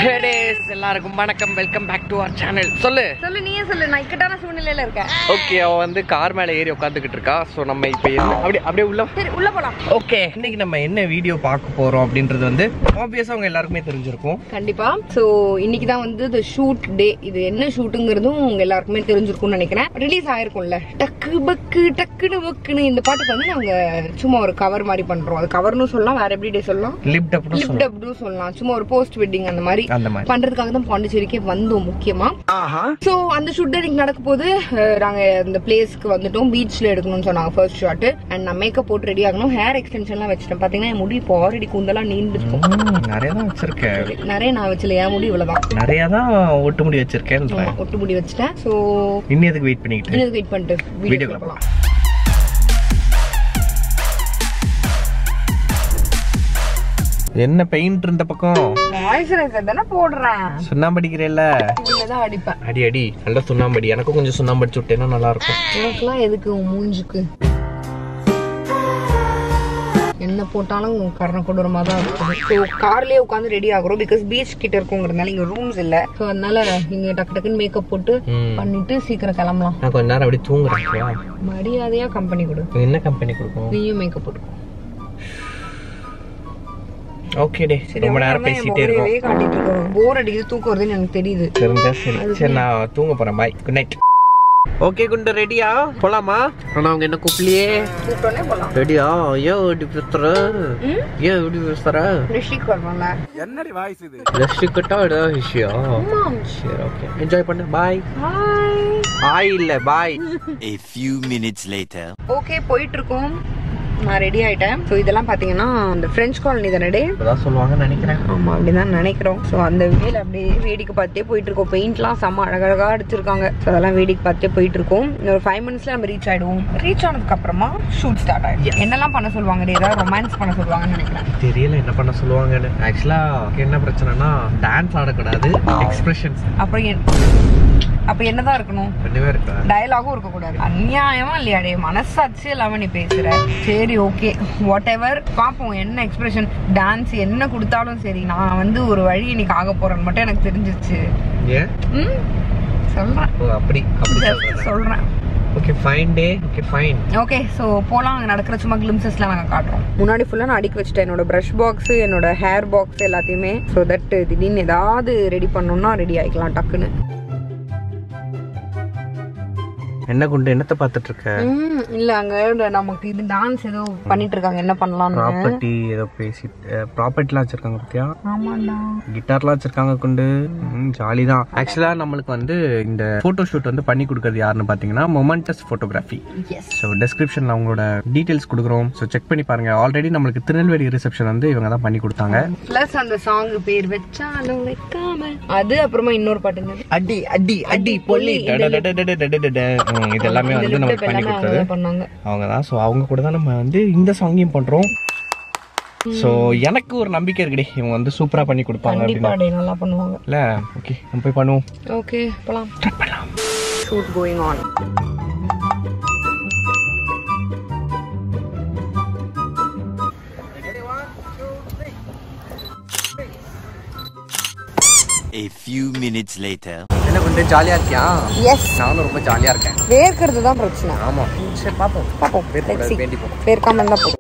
ஹேடேஸ் எல்லாருக்கும் வணக்கம் welcome back to our channel சொல்லு சொல்லு நீயே சொல்லு நான் இக்கட்டான சூழ்நிலையில இருக்கேன் ஓகே அவ வந்து கார் மேல ஏறி உட்காந்துக்கிட்டு இருக்கா ஸோ நம்ம இப்போ என்ன அப்படியே அப்படியே உள்ள சரி உள்ள போலாம் ஓகே இன்னைக்கு நம்ம என்ன வீடியோ பார்க்க போறோம் அப்படின்றது வந்து ஆப்வியஸா அவங்க எல்லாருக்குமே தெரிஞ்சிருக்கும் கண்டிப்பா சோ இன்னைக்கு தான் வந்து இந்த ஷூட் டே இது என்ன ஷூட்டுங்கிறதும் உங்க எல்லாருக்குமே தெரிஞ்சிருக்கும்னு நினைக்கிறேன் ரிலீஸ் ஆயிருக்கும்ல டக்கு பக்கு டக்குனு பக்குன்னு இந்த பாட்டுக்கு வந்து நாங்க சும்மா ஒரு கவர் மாதிரி பண்றோம் அது கவர்னு சொல்லலாம் வேற எப்படி டே சொல்லலாம் லிப் டப்னு லிப் டப்னு சொல்லலாம் சும்மா ஒரு போஸ்ட் வெட்டிங் அந்த மாதிரி அந்த மாதிரி பண்றதுக்காக தான் பாண்டிச்சேரிக்கே வந்தோம் முக்கியமா சோ அந்த ஷூட் இன்னைக்கு நடக்க போது அஹ், நாங்க இந்த பிளேஸ்க்கு வந்துட்டோம் பீச்ல எடுக்கணும்னு சொன்னாங்க ஃபர்ஸ்ட் ஷாட் அண்ட் நான் மேக்கப் போட்டு ரெடி ஆகணும் ஹேர் எக்ஸ்டென்ஷன்லாம் வச்சிட்டேன் பாத்தீங்கன்னா என் முடி இப்போ ஆல்ரெடி கூந்தெல்லாம் நீண்டு இருக்கும் நிறைய தான் வச்சிருக்கேன் நிறைய நான் வச்சல என் முடி இவ்வளவுதான் நிறைய தான் ஒட்டு முடி வச்சிருக்கேன் ஆமா, ஒட்டு முடி வச்சிட்டேன் சோ இன்னும் எதுக்கு வெயிட் பண்ணிக்கிட்டு இன்னும் வெயிட் பண்ணிட்டு வீடியோ வீடியோக்குள்ள போலாம் என்ன பெயிண்ட் இருந்த பக்கம் மாய்ஸ்சரைசர் தானே போடுறேன் சுண்ணாம்பு அடிக்கிறேல்ல தான் அடிப்பேன் அடி அடி நல்லா சுண்ணாம்படி எனக்கும் கொஞ்சம் சுண்ணாம்பு அடிச்சு விட்டேன்னா நல்லா இருக்கும் உனக்குலாம் எதுக்கு உன் மூஞ்சுக்கு என்ன போட்டாலும் கரண கொடூரமா தான் இருக்கும் ஸோ கார்லயே உட்காந்து ரெடி ஆகுறோம் பிகாஸ் பீச் கிட்ட இருக்குங்கிறதுனால இங்க ரூம்ஸ் இல்ல ஸோ அதனால இங்க டக்கு டக்குன்னு மேக்கப் போட்டு ம். பண்ணிட்டு சீக்கிரம் கிளம்பலாம் நான் கொஞ்ச நேரம் அப்படி தூங்குறேன் மரியாதையா கம்பெனி கொடு என்ன கம்பெனி கொடுக்கும் நீயும் மேக்கப் போட்டு ஓகே டே ரொம்ப நேரம் பேசிட்டே இருக்கோம் காட்டிட்டு இருக்கோம் போர் அடிக்குது தூக்கம் வருதுன்னு எனக்கு தெரியுது தெரிஞ்சா சரி சரி நான் தூங்க போறேன் பாய் குட் நைட் ஓகே குண்டு ரெடியா போலாமா ஆனா அவங்க என்ன கூப்பிடலையே கூப்பிட்டோன்னே போலாம் ரெடியா ஏன் இப்படி பேசுற ஏன் இப்படி பேசுற ரிஷிக் வருவாங்க ரசிக்கட்டா ஏதாவது விஷயம் சரி ஓகே என்ஜாய் பண்ணு பாய் ஹாய் பாய் இல்ல bye A few minutes later. Okay போயிட்டு இருக்கோம் நான் ரெடி ஆயிட்டேன் ஸோ இதெல்லாம் பாத்தீங்கன்னா அந்த பிரெஞ்ச் காலனி தானே இப்பதான் சொல்லுவாங்கன்னு நினைக்கிறேன் ஆமா அப்படிதான் நினைக்கிறோம் ஸோ அந்த வேலை அப்படியே வேடிக்கை பார்த்தே போயிட்டு இருக்கோம் பெயிண்ட்லாம் செம்ம அழகழகா அடிச்சிருக்காங்க ஸோ அதெல்லாம் வேடிக்கை பார்த்தே போயிட்டு இருக்கோம் இன்னொரு ஃபைவ் மினிட்ஸ்ல நம்ம ரீச் ஆயிடுவோம் ரீச் ஆனதுக்கு அப்புறமா ஷூட் ஸ்டார்ட் ஆயிடும் என்னெல்லாம் பண்ண சொல்லுவாங்க ஏதாவது ரொமான்ஸ் பண்ண சொல்லுவாங்கன்னு நினைக்கிறேன் தெரியல என்ன பண்ண சொல்லுவாங்கன்னு ஆக்சுவலா என்ன பிரச்சனைனா டான்ஸ் ஆடக்கூடாது எக்ஸ்பிரஷன்ஸ் அப்புறம் என்- அப்ப என்னதான் இருக்கணும் ரெண்டுமே இருக்கா டயலாகும் இருக்கக்கூடாது அநியாயமா இல்லையா டே மனசாட்சி இல்லாம நீ பேசுற சரி ஓகே வாட் எவர் பார்ப்போம் என்ன எக்ஸ்பிரஷன் டான்ஸ் என்ன கொடுத்தாலும் சரி நான் வந்து ஒரு வழி இன்னைக்கு ஆக போறேன்னு மட்டும் எனக்கு தெரிஞ்சிருச்சு ஏன் ம் சொல்றேன் ஓ அப்படி அப்படி Just சொல்றேன் ஓகே ஃபைன் டே ஓகே ஃபைன் ஓகே ஸோ போலாம் அங்கே நடக்கிற சும்மா கிளிம்சஸ்லாம் நாங்கள் காட்டுறோம் முன்னாடி ஃபுல்லாக நான் அடுக்கி வச்சுட்டேன் என்னோட ப்ரஷ் பாக்ஸ் என்னோட ஹேர் பாக்ஸ் எல்லாத்தையுமே ஸோ தட் திடீர்னு ஏதாவது ரெடி பண்ணோம்னா ரெடி ஆகிக்கலாம் டக்குன்னு என்ன குண்டு என்னத்த பார்த்துட்டு இருக்க ம், இல்ல அங்க நமக்கு இது டான்ஸ் ஏதோ பண்ணிட்டு இருக்காங்க என்ன பண்ணலாம்னு ப்ராப்பர்ட்டி ஏதோ பேசி ப்ராப்பர்ட்டிலாம் வச்சிருக்காங்க பத்தியா ஆமாண்டா கிட்டார்லாம் வச்சிருக்காங்க குண்டு ஜாலி தான் ஆக்சுவலா நம்மளுக்கு வந்து இந்த போட்டோ ஷூட் வந்து பண்ணி கொடுக்கறது யாருன்னு பாத்தீங்கன்னா மொமெண்டஸ் போட்டோகிராஃபி எஸ் ஸோ டெஸ்கிரிப்ஷனில் அவங்களோட டீட்டெயில்ஸ் கொடுக்குறோம் ஸோ செக் பண்ணி பாருங்க ஆல்ரெடி நம்மளுக்கு திருநெல்வேலி ரிசப்ஷன் வந்து இவங்க தான் பண்ணி கொடுத்தாங்க பிளஸ் அந்த சாங் பேர் வச்சாலும் வைக்காம அது அப்புறமா இன்னொரு பாட்டு என்னது? அடி அடி அடி பொல்லி இது எல்லாமே இந்த வந்து lip நமக்கு tape பண்ணி எல்லாமே அவங்க கொடுத்தது தான் பண்ணாங்க அவங்க தான் ஸோ அவங்க கூட தான் நம்ம வந்து இந்த சாங்கையும் பண்றோம் ஸோ எனக்கு ஒரு நம்பிக்கை இருக்குடி இவங்க வந்து சூப்பரா பண்ணி கொடுப்பாங்க கண்டிப்பா அப்படின்னு டே நல்லா பண்ணுவாங்க இல்ல ஓகே நம்ம போய் பண்ணுவோம் ஓகே போலாம் shoot going on A few minutes later. என்ன பண்ணு ஜாலியா இருக்கியா எஸ் நானும் ரொம்ப ஜாலியா இருக்கேன் வேர்க்கிறது தான் பிரச்சனை ஆமா சரி பாப்போம் பாப்போம் வேர்க்கக்கூடாது, Let's see. வேண்டி போகும் வேர்க்காம இருந்தா போதும்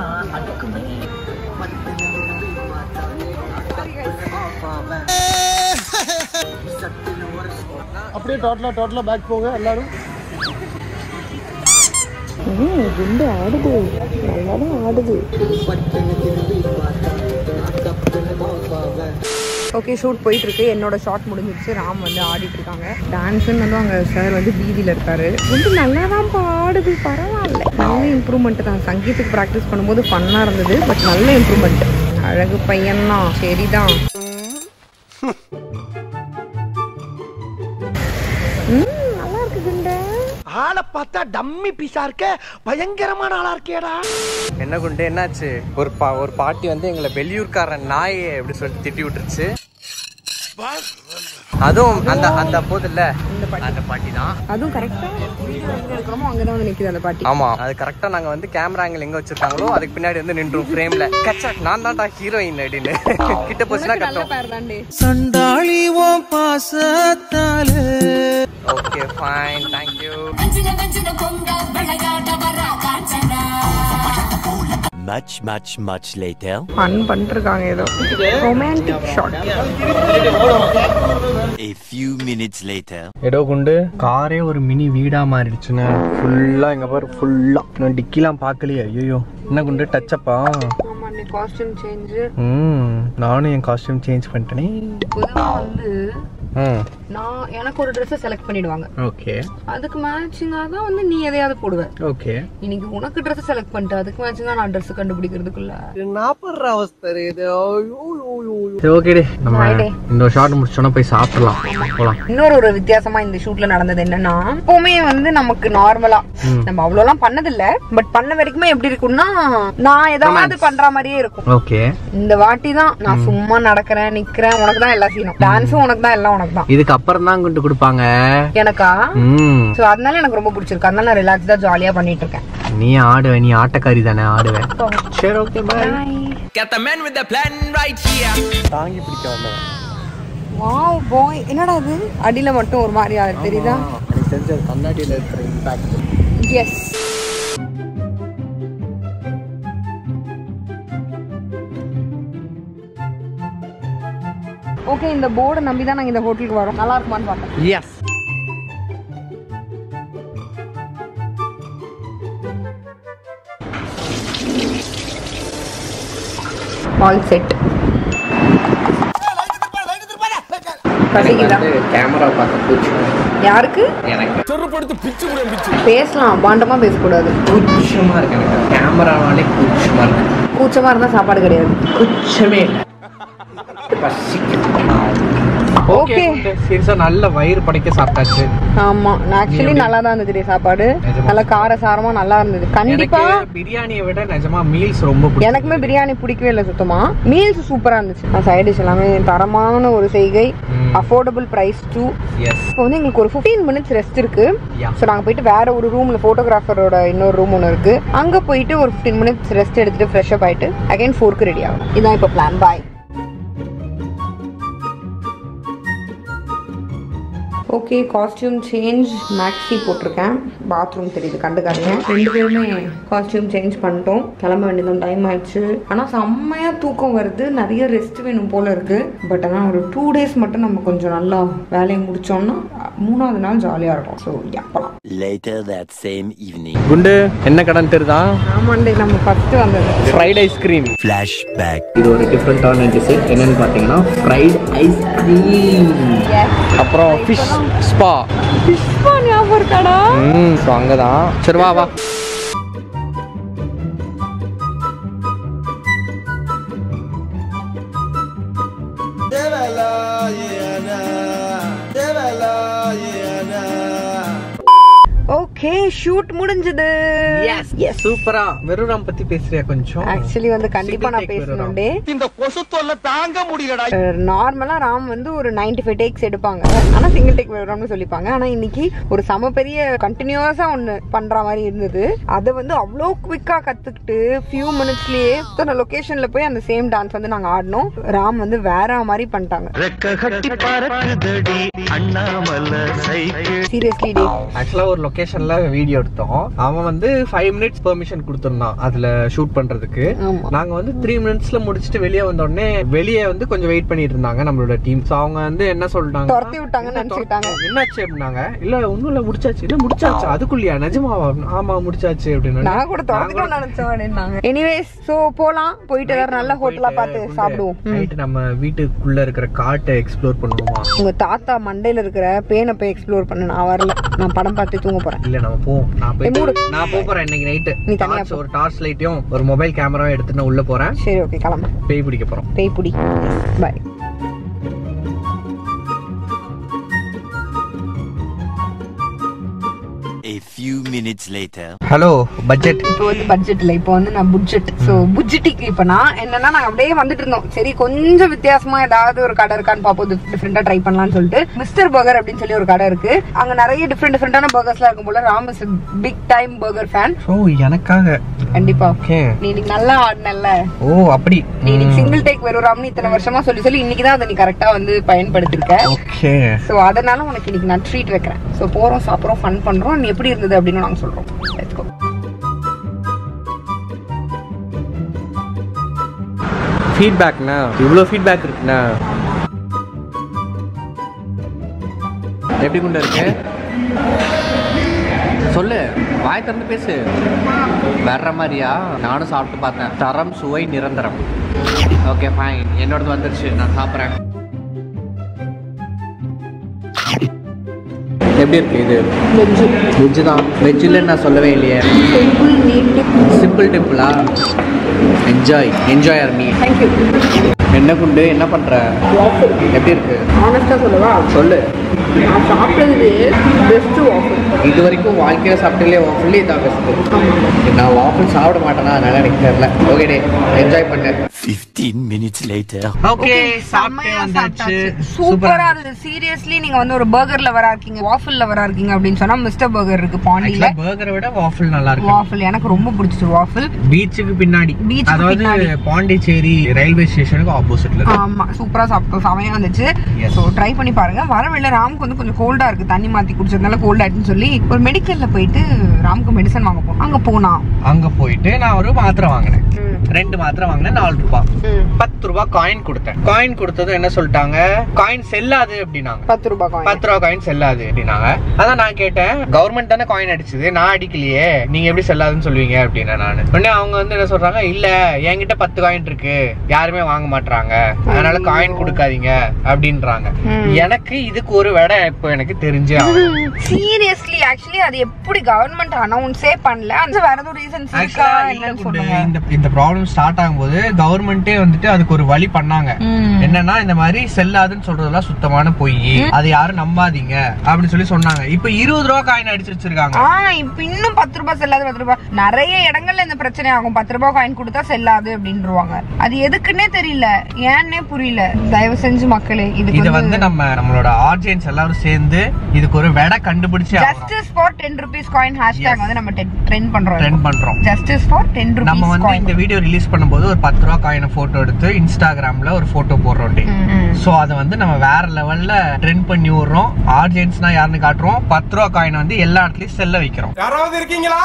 அப்படியே டோட்டலா டோட்டலா பேக் போங்க எல்லாரும் குண்டு ஆடுது நல்லா தான் ஆடுது ஓகே ஷூட் போயிட்டு இருக்கு என்னோட ஷாட் முடிஞ்சிருச்சு ராம் வந்து ஆடிட்டு இருக்காங்க டான்ஸ்னு வந்து அவங்க சார் வந்து பீதியில இருக்காரு குண்டு நல்லா தான் ஆடுது பரவாயில்ல நல்ல இம்ப்ரூவ்மெண்ட் தான் சங்கீத்துக்கு ப்ராக்டிஸ் பண்ணும்போது ஃபன்னா இருந்தது பட் நல்ல இம்ப்ரூவ்மெண்ட் அழகு பையன்தான் சரிதான் ம், நல்லா இருக்கு குண்டு ஆளை பார்த்தா டம்மி பீஸா இருக்க பயங்கரமான ஆளா இருக்கேடா என்ன குண்டு என்னாச்சு ஒரு பா ஒரு பாட்டி வந்து எங்களை வெளியூர்காரன் நாயை எப்படி சொல்லிட்டு திட்டி விட்டுருச்சு அதுவும் அந்த அந்த போதில்ல இந்த பாட்டி அந்த பாட்டி தான் அதுவும் கரெக்டா வீடியோ எங்க இருக்கிறோமோ அங்கதான் வந்து நிக்குது அந்த பாட்டி ஆமா அது கரெக்டா நாங்க வந்து கேமரா ஆங்கிள் எங்க வச்சிருக்காங்களோ அதுக்கு பின்னாடி வந்து நின்றும் ஃப்ரேம்ல கச்சா நான் தான்டா ஹீரோயின் அப்படின்னு கிட்ட போச்சுன்னா உனக்கு நல்ல கட்டும் பேர் தாண்டி சண்டாளி ஓ பாசத்தாலே okay fine thank you Much, much, much later. Fun பண்ணிருக்காங்க ஏதோ romantic shot A few minutes later. ஏதோ குண்டு காரே ஒரு மினி வீடா மாறிடுச்சுங்க ஃபுல்லா இங்க பாரு ஃபுல்லா நான் டிக்கிலாம் பார்க்கலையே ஐயோ என்ன குண்டு டச்சப்பா ஆமா நீ காஸ்டியூம் சேஞ்ச் ம் நானும் என் காஸ்டியூம் சேஞ்ச் பண்ணிட்டேனே பொதுவா வந்து ம் நான் எனக்கு ஒரு ட்ரெஸ் செலக்ட் பண்ணிடுவாங்க ஓகே அதுக்கு மேட்சிங்கா தான் வந்து நீ எதையாவது போடுவ ஓகே இன்னைக்கு உனக்கு ட்ரெஸ் செலக்ட் பண்ணிட்டு அதுக்கு மேட்சிங்கா நான் ட்ரெஸ் கண்டுபிடிக்கிறதுக்குள்ள நாப்படுற அவஸ்தை இது சரி ஓகேடி நம்ம Friday. இந்த ஷார்ட் முடிச்சோன்னா போய் சாப்பிடலாம் போலாம் இன்னொரு ஒரு வித்தியாசமா இந்த ஷூட்ல நடந்தது என்னன்னா எப்பவுமே வந்து நமக்கு நார்மலா நம்ம அவ்வளவுலாம் பண்ணதில்ல பட் பண்ண வரைக்குமே எப்படி இருக்கும்னா நான் ஏதாவது பண்ற மாதிரியே இருக்கும் ஓகே இந்த வாட்டி தான் நான் சும்மா நடக்கிறேன் நிக்கிறேன் உனக்கு தான் எல்லா சீனும் டான்ஸும் உனக்கு தான் எல்லாம் உனக்கு தான் இதுக்கு அப்புறம் தான் கொண்டு கொடுப்பாங்க எனக்கா ம் சோ அதனால எனக்கு ரொம்ப பிடிச்சிருக்கு அதனால நான் ரிலாக்ஸ்டா ஜாலியா பண்ணிட்டு இருக்கேன் நீ ஆடுவ நீ ஆட்டக்காரி தானே ஆடுவேன் சரி okay bye Got the man with the plan right here தாங்கி பிடிக்க வந்தவன் வாவ் பாய் என்னடா அது அடியில மட்டும் ஒரு மாதிரி அது தெரியுதா எனக்கு தெரிஞ்ச கண்ணாடியில் இருக்கிற இம்பாக்ட் எஸ் ஓகே இந்த போர்டை நம்பி தான் நாங்க இந்த ஹோட்டலுக்கு வரோம் நல்லா இருக்குமான்னு பார்த்தேன் எஸ் ஆல் செட் பசிக்குதா கேமரா பார்க்க போச்சு யாருக்கு எனக்கு பேசலாம் பாண்டமா பேசக்கூடாது கூச்சமா இருக்கு எனக்கு கேமரானாலே கூச்சமா இருக்கு கூச்சமா இருந்தா சாப்பாடு கிடையாது கூச்சமே இல்லை ஓகே Okay. சீரியஸா நல்ல வயிறு படைக்க சாப்பிட்டாச்சு ஆமா ஆக்சுவலி நல்லா தான் இருந்தது சாப்பாடு நிஜமா? நல்ல கார சாரமா நல்லா இருந்தது எனக்கு கண்டிப்பா பிரியாணியை விட நிஜமா மீல்ஸ் ரொம்ப பிடிக்கும் எனக்குமே பிரியாணி பிடிக்கவே இல்லை சுத்தமா மீல்ஸ் சூப்பரா இருந்துச்சு சைட் டிஷ் எல்லாமே தரமான ஒரு செய்கை ம். அஃபோர்டபுள் பிரைஸ் டூ எஸ் இப்போ வந்து எங்களுக்கு ஒரு 15 மினிட்ஸ் ரெஸ்ட் இருக்கு Yeah. ஸோ நாங்கள் போயிட்டு வேற ஒரு ரூம்ல ஃபோட்டோகிராஃபரோட இன்னொரு ரூம் ஒன்று இருக்கு அங்க போயிட்டு ஒரு 15 மினிட்ஸ் ரெஸ்ட் எடுத்துட்டு ஃப்ரெஷ் அப் ஆயிட்டு அகைன் ஃபோர்க்கு ரெடி ஆகும் இதான் இப்போ plan bye okay costume change maxi போட்டிருக்கேன் பாத்ரூம் தெரியுது கண்டுக்காதீங்க ரெண்டு பேருமே காஸ்டியூம் சேஞ்ச் பண்ணிட்டோம் கிளம்ப வேண்டியதான் டைம் ஆயிடுச்சு ஆனால் செம்மையா தூக்கம் வருது நிறைய ரெஸ்ட் வேணும் போல இருக்கு பட் ஆனால் ஒரு டூ டேஸ் மட்டும் நம்ம கொஞ்சம் நல்லா வேலையை முடிச்சோம்னா மூணாவது நாள் ஜாலியாக இருக்கும் ஸோ எப்பலாம் Later that same evening. குண்டு என்ன கடன் தெரியுதா ஆமாண்டே நம்ம ஃபர்ஸ்ட் வந்தது ஃப்ரைட் ஐஸ்கிரீம் Flashback. இது ஒரு டிஃப்ரெண்டான டிஷ் என்னன்னு பார்த்தீங்கன்னா ஃப்ரைட் ஐஸ்கிரீம் அப்புறம் ஃபிஷ் ஸ்பா ஞாபகம் இருக்காடா ம் ஸோ அங்கே தான் சரி வா வா ஓகே ஷூட் முடிஞ்சது எஸ் சூப்பரா வெறுராம் பத்தி பேசுறியா கொஞ்சம் ஆக்சுவலி வந்து கண்டிப்பா நான் Single take பேசணும்டே இந்த கொசு தொல்லை தாங்க முடியலடா நார்மலா ராம் வந்து ஒரு 95 ஃபைவ் டேக்ஸ் எடுப்பாங்க ஆனா சிங்கிள் டேக் வரும்னு சொல்லிப்பாங்க ஆனா இன்னைக்கு ஒரு சம பெரிய கண்டினியூஸா ஒன்னு பண்ற மாதிரி இருந்தது அதை வந்து அவ்வளோ குவிக்கா கத்துக்கிட்டு ஃபியூ மினிட்ஸ்லயே இத்தனை லொகேஷன்ல போய் அந்த சேம் டான்ஸ் வந்து நாங்க ஆடினோம் ராம் வந்து வேற மாதிரி பண்ணிட்டாங்க சீரியஸ்லி டே ஆக்சுவலா ஒரு லொகேஷன்ல வீடியோ எடுத்தோம் அவன் வந்து ஃபைவ் மினிட்ஸ் பெர்மிஷன் கொடுத்துருந்தான் அதுல ஷூட் பண்றதுக்கு ஆமா நாங்க வந்து த்ரீ மினிட்ஸ்ல முடிச்சுட்டு வெளியே வந்த உடனே வெளியே வந்து கொஞ்சம் வெயிட் பண்ணிட்டு இருந்தாங்க நம்மளோட டீம் சோ அவங்க வந்து என்ன சொல்லிட்டாங்க துரத்தி விட்டாங்கன்னு நினைச்சுக்கிட்டாங்க என்னாச்சு அப்படின்னாங்க இல்ல ஒண்ணும் இல்ல முடிச்சாச்சு இல்ல முடிச்சாச்சு அதுக்குள்ளயா நிஜமாவா ஆமா முடிச்சாச்சு அப்படின்னு நான் கூட துரத்திட்டோம் நினைச்சோம் அப்படின்னாங்க எனிவேஸ் சோ போலாம் போயிட்டு ஏதாவது நல்ல ஹோட்டலா பார்த்து சாப்பிடுவோம் ம். நைட் நம்ம வீட்டுக்குள்ள இருக்கிற காட்டை எக்ஸ்ப்ளோர் பண்ணுவோமா உங்க தாத்தா மண்டையில இருக்கிற பேனை போய் எக்ஸ்ப்ளோர் பண்ண நான் வரல நான் படம் பார்த்து தூங்க போறேன் இல்ல நம்ம போவோம் நான் ஏய், மூடு. போய் நான் போப் போறேன் இன்னைக்கு நைட்டு நீ தனியா போ. ஒரு டார்ச் லைட்டையும் ஒரு மொபைல் கேமராவும் எடுத்துட்டு நான் உள்ள போறேன் சரி ஓகே கிளம்பு பேய் பிடிக்க போறோம் பேய் புடி bye A few minutes later. Hello budget இப்போ வந்து பட்ஜெட் இல்ல இப்போ வந்து நான் புட்ஜெட் சோ புட்ஜெட்டிக்கு இப்ப நான் என்னன்னா நாங்க அப்படியே வந்துட்டு இருந்தோம் சரி கொஞ்சம் வித்தியாசமா ஏதாவது ஒரு கடை இருக்கான்னு பாப்போம் டிஃப்ரெண்டா ட்ரை பண்ணலாம்னு சொல்லிட்டு மிஸ்டர் பர்கர் அப்படின்னு சொல்லி ஒரு கடை இருக்கு அங்க நிறைய டிஃப்ரெண்ட் டிஃப்ரெண்டான பர்கர்ஸ்லாம் இருக்கும் போல Ram is big time burger fan ஓ எனக்காக கண்டிப்பா ஓகே நீ இன்னைக்கு நல்லா ஆடினல்ல ஓ அப்படி நீ இன்னைக்கு சிங்கிள் டேக் வெறும் ராம்னு இத்தனை வருஷமா சொல்லி சொல்லி இன்னைக்கு தான் அதை நீ கரெக்டா வந்து பயன்படுத்திருக்க ஓகே சோ அதனால உனக்கு இன்னைக்கு நான் ட்ரீட் வைக்கிறேன் சோ போறோம் சாப்பிடுறோம் ஃபன் பண்றோம் நீ எப்படி இருந்தது அப்படின்னு நாங்க சொல்றோம் Let's go. ஃபீட்பேக்ண்ணா இவ்வளோ ஃபீட்பேக் இருக்குண்ணா எப்படி கொண்டு இருக்கு சொல்லு வாய் திறந்து பேசு வர்ற மாதிரியா நானும் சாப்பிட்டு பார்த்தேன் தரம் சுவை நிரந்தரம் ஓகே ஃபைன் என்னோடது வந்துருச்சு நான் சாப்பிட்றேன் எப்படி இருக்கு இது வெஜ்ஜு தான் வெஜ்ஜில் நான் சொல்லவே இல்லையே Simple, neat, சிம்பிள் டெம்பிளா என்ஜாய் என்ஜாய் ஆர் மீ Thank you. என்ன குண்டு என்ன பண்ற எப்படி இருக்கு ஆனஸ்டா சொல்லவா சொல்லு நான் சாப்பிட்டது பெஸ்ட் வாஃபல் இது வரைக்கும் வாழ்க்கையில சாப்பிட்டதுலே வாஃபிள் இதான் பெஸ்ட் நான் வாஃபிள் சாப்பிட மாட்டேனா அதனால எனக்கு தெரியல ஓகே டே என்ஜாய் பண்ணு 15 minutes later. ஓகே சூப்பரா இருந்தது சீரியஸ்லி நீங்க வந்து ஒரு பர்கர் லவரா இருக்கீங்க வாஃபிள் லவரா இருக்கீங்க அப்படின்னு சொன்னா மிஸ்டர் பர்கர் இருக்கு பாண்டியில பர்கரை விட வாஃபிள் நல்லா இருக்கு வாஃபிள் எனக்கு ரொம்ப பிடிச்சது வாஃபிள் பீச்சுக்கு பின்னாடி பீச்சுக்கு அதாவது பின்னாடி. பாண்டிச்சேரி ரயில்வே ஸ்டேஷனுக்கு ஆப்போசிட்ல ஆமா சூப்பரா சாப்பிட்டோம் செமையா வந்துச்சு Yes. சோ ட்ரை பண்ணி பாருங்க வர வெளில ராமுக்கு வந்து கொஞ்சம் கோல்டா இருக்கு தண்ணி மாத்தி குடிச்சதுனால கோல்ட் ஆயிடுன்னு சொல்லி ஒரு மெடிக்கல்ல போயிட்டு ராமுக்கு மெடிசன் வாங்க போனோம் அங்க போனா அங்க போயிட்டு நான் ஒரு மாத்திரை வாங்கினேன் ரெண்டு மாத்திரை வாங்கினேன் நாலு ரூபாய் பத்து ரூபாய் காயின் கொடுத்தேன் காயின் கொடுத்ததும் என்ன சொல்லிட்டாங்க காயின் செல்லாது அப்படின்னாங்க பத்து ரூபாய் coin. பத்து ரூபா காயின் செல்லாது அப்படின்னாங்க அதான் நான் கேட்டேன் கவர்மெண்ட் தானே காயின் அடிச்சது நான் அடிக்கலையே நீங்க எப்படி செல்லாதுன்னு சொல்லுவீங்க அப்படின்னா நான் உடனே அவங்க வந்து என்ன சொல்றாங்க இல்ல என்கிட்ட பத்து காயின் இருக்கு யாருமே வாங்க மாட்றாங்க அதனால காயின் கொடுக்காதீங்க அப்படின்றாங்க எனக்கு இதுக்கு ஒரு விட இப்போ எனக்கு தெரிஞ்சே ஆகணும். சீரியஸ்லி ஆக்சுவலி அது எப்படி கவர்மெண்ட் அனௌன்ஸே பண்ணல அந்த வேற ஏதோ ரீசன்ஸ் இருக்கா Actually, இல்ல என்னன்னு குண்டு, சொல்லுங்க இந்த இந்த ப்ராப்ளம் ஸ்டார்ட் ஆகும்போது கவர்மெண்டே வந்துட்டு அதுக்கு ஒரு வழி பண்ணாங்க என்னன்னா இந்த மாதிரி செல்லாதுன்னு சொல்றதெல்லாம் சுத்தமான பொய் அதை யாரும் நம்பாதீங்க அப்படின்னு சொல்லி சொன்னாங்க இப்ப இருபது ரூபா காயின் அடிச்சு வச்சிருக்காங்க ஆ இப்ப இன்னும் பத்து ரூபாய் செல்லாது பத்து ரூபாய் நிறைய இடங்கள்ல இந்த பிரச்சனை ஆகும் பத்து ரூபாய் காயின் கொடுத்தா செல்லாது அப்படின்ருவாங்க அது எதுக்குன்னே தெரியல ஏன்னே புரியல தயவு செஞ்சு மக்களே இது இதுக்கு வந்து நம்ம நம்மளோட ஆர்ஜியன்ஸ் எல்லாரும் சேர்ந்து இதுக்கு ஒரு விட கண்டுபிடிச்சு justice for ten rupees coin hashtag வந்து நம்ம ட்ரெண்ட் பண்றோம் ட்ரெண்ட் பண்றோம் ஜஸ்டிஸ் ஃபார் டென் நம்ம ருபீஸ் வந்து இந்த வீடியோ ரிலீஸ் பண்ணும்போது ஒரு பத்து ரூபா காயினை போட்டோ எடுத்து இன்ஸ்டாகிராம்ல ஒரு போட்டோ போடுறோம் டி சோ அதை வந்து நம்ம வேற லெவல்ல ட்ரெண்ட் பண்ணி விடுறோம் ஆடியன்ஸ்னா யாருன்னு காட்டுறோம் பத்து ரூபா காயின் வந்து எல்லா இடத்துலயும் செல்ல வைக்கிறோம் யாராவது இருக்கீங்களா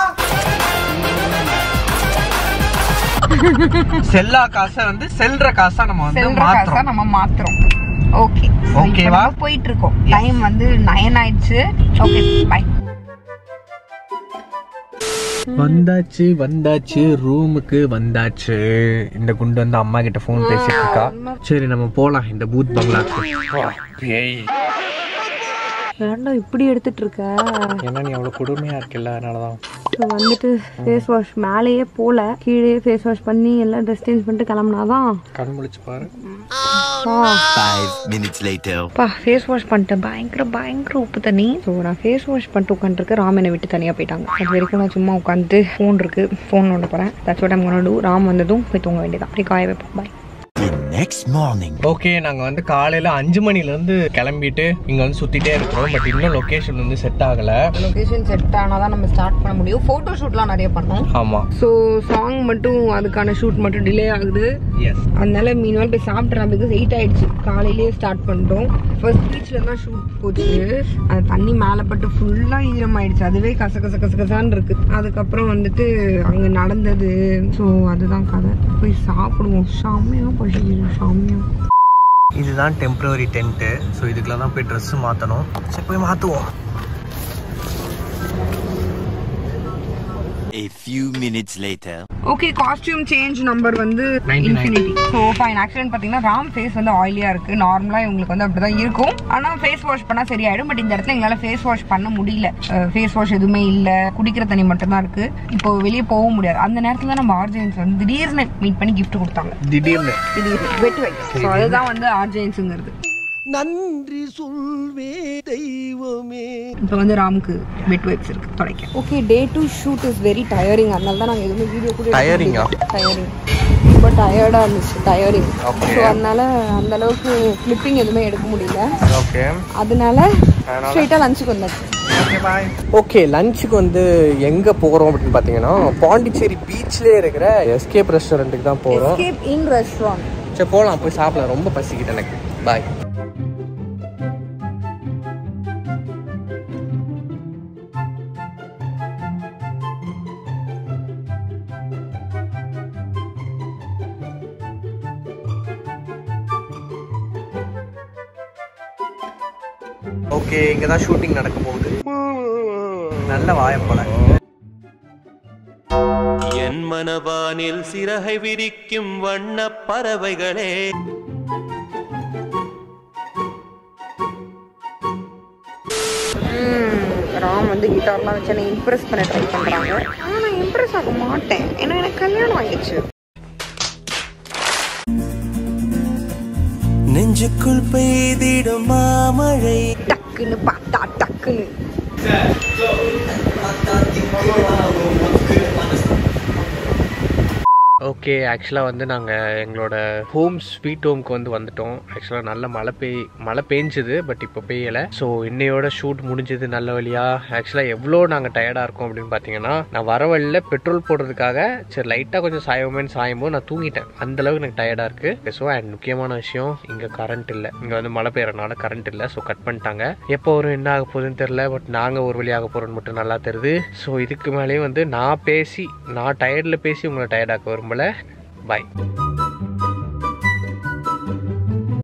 செல்லா காசை வந்து செல்ற காசா நம்ம வந்து செல்ற காசா மாத்துறோம் நம்ம மாத்துறோம் ஓகே ஓகேவா? போயிட்டு இருக்கோம் டைம் வந்து நயன் ஆயிடுச்சு ஓகே பை வந்தாச்சு வந்தாச்சு ரூமுக்கு வந்தாச்சு இந்த குண்டு வந்து அம்மா கிட்ட போன் பேசிட்டு இருக்கா சரி நம்ம போலாம் இந்த பூத் பங்களாக்கு ஏய் ஏன்டா இப்படி எடுத்துட்டு இருக்க ஏன்னா நீ அவ்வளவு கொடுமையா இருக்குல்ல அதனாலதான் இப்போ வந்துட்டு ஃபேஸ் வாஷ் மேலேயே போல கீழே ஃபேஸ் வாஷ் பண்ணி எல்லாம் ட்ரெஸ் சேஞ்ச் பண்ணிட்டு கிளம்புனாதான் கண் முழிச்சு பாரு Five minutes later. அப்பா ஃபேஸ் வாஷ் பண்ணிட்டேன் பயங்கர பயங்கர உப்பு தண்ணி ஸோ நான் ஃபேஸ் வாஷ் பண்ணிட்டு உட்காந்துருக்கு ராம் என்னை விட்டு தனியாக போயிட்டாங்க அது வரைக்கும் நான் சும்மா உட்காந்து ஃபோன் இருக்கு ஃபோன் நோண்ட போகிறேன் that's what I'm do Ram வந்ததும் போய் தூங்க வேண்டியதான் அப்படி காய வைப்போம் bye The next morning. Okay நாங்க வந்து காலையில அஞ்சு மணில இருந்து கிளம்பிட்டு இங்க வந்து சுத்திட்டே இருக்கிறோம் பட் இன்னும் லொகேஷன் வந்து செட் ஆகல லொகேஷன் செட் ஆனால் தான் நம்ம ஸ்டார்ட் பண்ண முடியும் ஃபோட்டோ ஷூட்லாம் நிறைய பண்ணோம் ஆமா ஸோ சாங் மட்டும் அதுக்கான ஷூட் மட்டும் டிலே ஆகுது எஸ் அதனால மீன்வால் போய் சாப்பிட்றேன் பிகாஸ் எயிட் ஆயிடுச்சு காலையிலேயே ஸ்டார்ட் பண்ணிட்டோம் ஃபர்ஸ்ட் பீச்சில் தான் ஷூட் போச்சு அது தண்ணி மேலே பட்டு ஃபுல்லாக ஈரமாயிடுச்சு அதுவே கச கச கச கசான்னு இருக்கு அதுக்கப்புறம் வந்துட்டு அங்கே நடந்தது ஸோ அதுதான் கதை போய் சாப்பிடுவோம் செம்மையாக பசிக்குது செம்மையாக இதுதான் டெம்பரரி டென்ட்டு ஸோ இதுக்குள்ள தான் போய் ட்ரெஸ் மாற்றணும் சரி போய் மாற்றுவோம் A few minutes later. Okay costume change number வந்து 99. இன்ஃபினிட்டி ஸோ ஃபைன் ஆக்சுவலி பார்த்தீங்கன்னா ராம் ஃபேஸ் வந்து ஆயிலியாக இருக்குது நார்மலாக இவங்களுக்கு வந்து அப்படி தான் இருக்கும் ஆனால் ஃபேஸ் வாஷ் பண்ணால் சரியாயிடும் பட் இந்த இடத்துல எங்களால் ஃபேஸ் வாஷ் பண்ண முடியல ஃபேஸ் வாஷ் எதுவுமே இல்லை குடிக்கிற தண்ணி மட்டும்தான் இருக்குது இப்போ வெளியே போக முடியாது அந்த நேரத்தில் தான் நம்ம ஆர்ஜென்ஸ் வந்து திடீர்னு மீட் பண்ணி gift கொடுத்தாங்க திடீர்னு இது வெட் வைட் ஸோ அதுதான் வந்து ஆர்ஜென்ஸுங்கிறது நன்றி சொல்வே தெய்வமே இப்போ வந்து ராமுக்கு பெட் வைப்ஸ் இருக்கு தொடக்க okay day two shoot is very tiring அதனால தான் நாங்கள் எதுவுமே வீடியோ கூட Tiring-ஆ? டயரிங் ரொம்ப டயர்டாக இருந்துச்சு டயரிங் Okay. ஸோ அதனால அந்த அளவுக்கு கிளிப்பிங் எதுவுமே எடுக்க முடியல ஓகே அதனால ஸ்ட்ரெயிட்டாக லஞ்சுக்கு வந்தாச்சு ஓகே லஞ்சுக்கு வந்து எங்க போறோம் அப்படின்னு பாத்தீங்கன்னா பாண்டிச்சேரி பீச்லயே இருக்கிற எஸ்கேப் ரெஸ்டாரண்ட்டுக்கு தான் போறோம் எஸ்கேப் இன் ரெஸ்டாரண்ட் சரி போலாம் போய் சாப்பிடலாம் ரொம்ப பசிக்குது எனக்கு பாய் ஓகே இங்க தான் ஷூட்டிங் நடக்க போகுது நல்ல வாயப்பழம் என் மனவானில் சிறகை விரிக்கும் வண்ண பறவைகளே ராம் வந்து கிட்டார்லாம் வச்சு என்னை இம்ப்ரெஸ் பண்ண ட்ரை பண்ணுறாங்க ஆனால் நான் இம்ப்ரெஸ் ஆக மாட்டேன் ஏன்னா எனக்கு கல்யாணம் ஆயிடுச்சு நெஞ்சுக்குள் பெய்திடும் மாமழை டக்குன்னு பார்த்தா டக்குன்னு ஓகே ஆக்சுவலாக வந்து நாங்கள் எங்களோட ஹோம் ஸ்வீட் ஹோம்க்கு வந்து வந்துட்டோம் ஆக்சுவலாக நல்ல மழை பெய் மழை பெஞ்சுது பட் இப்போ பெய்யலை ஸோ இன்னையோட ஷூட் முடிஞ்சது நல்ல வழியா ஆக்சுவலாக எவ்வளோ நாங்கள் டயர்டாக இருக்கோம் அப்படின்னு பார்த்தீங்கன்னா நான் வர வழியில் பெட்ரோல் போடுறதுக்காக சரி லைட்டாக கொஞ்சம் சாயவுமேன்னு சாயும்போது நான் தூங்கிட்டேன் அந்த அளவுக்கு எனக்கு டயர்டாக இருக்குது ஸோ அண்ட் முக்கியமான விஷயம் இங்கே கரண்ட் இல்லை இங்கே வந்து மழை பெய்யறனால கரண்ட் இல்லை ஸோ கட் பண்ணிட்டாங்க எப்போ வரும் என்ன ஆக போகுதுன்னு தெரில பட் நாங்கள் ஒரு வழியாக போகிறோன்னு மட்டும் நல்லா தெரியுது ஸோ இதுக்கு மேலேயும் வந்து நான் பேசி நான் டயர்டில் பேசி உங்களை டயர்டாக்க விரும்பல பாய்